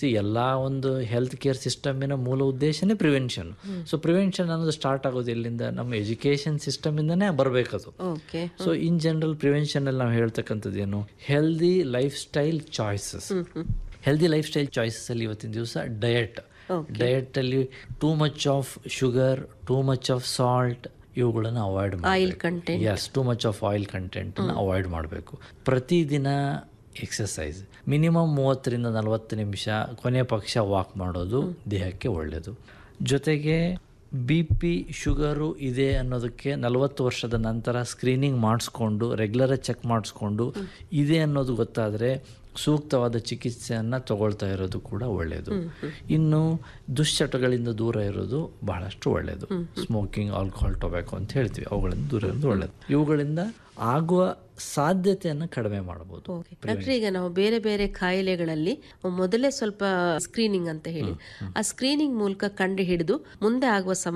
C ಎಲ್ಲ ಒಂದು health care ಸಿಸ್ಟಮಿನ ಮೂಲ ಉದ್ದೇಶನೇ ಪ್ರಿವೆನ್ಷನ್ ಸೊ ಪ್ರಿವೆನ್ಷನ್ ಅನ್ನೋದು ಸ್ಟಾರ್ಟ್ ಆಗೋದು ಎಲ್ಲಿಂದ ನಮ್ಮ ಎಜುಕೇಶನ್ ಸಿಸ್ಟಮಿಂದನೇ ಬರಬೇಕದು okay so in general prevention ಅಲ್ಲಿ ನಾವು ಹೇಳ್ತಕ್ಕಂಥದ್ದು ಏನು healthy lifestyle choices healthy lifestyle choices ಅಲ್ಲಿ ಇವತ್ತಿನ ದಿವಸ ಡಯಟ್ ಡಯಟ್ ಅಲ್ಲಿ too much of sugar too much of salt ಇವುಗಳನ್ನು avoid oil content as too much of oil content avoid ಮಾಡಬೇಕು ಪ್ರತಿದಿನ ಎಕ್ಸಸೈಸ್ ಮಿನಿಮಮ್ ಮೂವತ್ತರಿಂದ ನಲವತ್ತು ನಿಮಿಷ ಕೊನೆ ಪಕ್ಷ ವಾಕ್ ಮಾಡೋದು ದೇಹಕ್ಕೆ ಒಳ್ಳೆಯದು ಜೊತೆಗೆ ಬಿ ಪಿ ಶುಗರು ಇದೆ ಅನ್ನೋದಕ್ಕೆ ನಲವತ್ತು ವರ್ಷದ ನಂತರ ಸ್ಕ್ರೀನಿಂಗ್ ಮಾಡಿಸ್ಕೊಂಡು ರೆಗ್ಯುಲರ್ ಚೆಕ್ ಮಾಡಿಸ್ಕೊಂಡು ಇದೆ ಅನ್ನೋದು ಗೊತ್ತಾದರೆ ಸೂಕ್ತವಾದ ಚಿಕಿತ್ಸೆಯನ್ನು ತಗೊಳ್ತಾ ಇರೋದು ಕೂಡ ಒಳ್ಳೆಯದು ಇನ್ನು ದುಶ್ಚಟಗಳಿಂದ ದೂರ ಇರೋದು ಬಹಳಷ್ಟು ಒಳ್ಳೆಯದು ಸ್ಮೋಕಿಂಗ್ ಆಲ್ಕೋಹಾಲ್ ಟೊಬ್ಯಾಕೋ ಅಂತ ಹೇಳ್ತೀವಿ ಅವುಗಳಿಂದ ದೂರ ಇರೋದು ಒಳ್ಳೆಯದು ಇವುಗಳಿಂದ ಆಗುವ ಸಾಧ್ಯತೆಯನ್ನು ಕಡಿಮೆ ಮಾಡ್ಬೋದು ಓಕೆ ಡಾಕ್ಟ್ರೆ ಈಗ ನಾವು ಬೇರೆ ಬೇರೆ ಕಾಯಿಲೆಗಳಲ್ಲಿ ಮೊದಲೇ ಸ್ವಲ್ಪ ಸ್ಕ್ರೀನಿಂಗ್ ಅಂತ ಹೇಳಿ ಆ ಸ್ಕ್ರೀನಿಂಗ್ ಮೂಲಕ ಕಂಡು ಹಿಡಿದು ಮುಂದೆ ಆಗುವ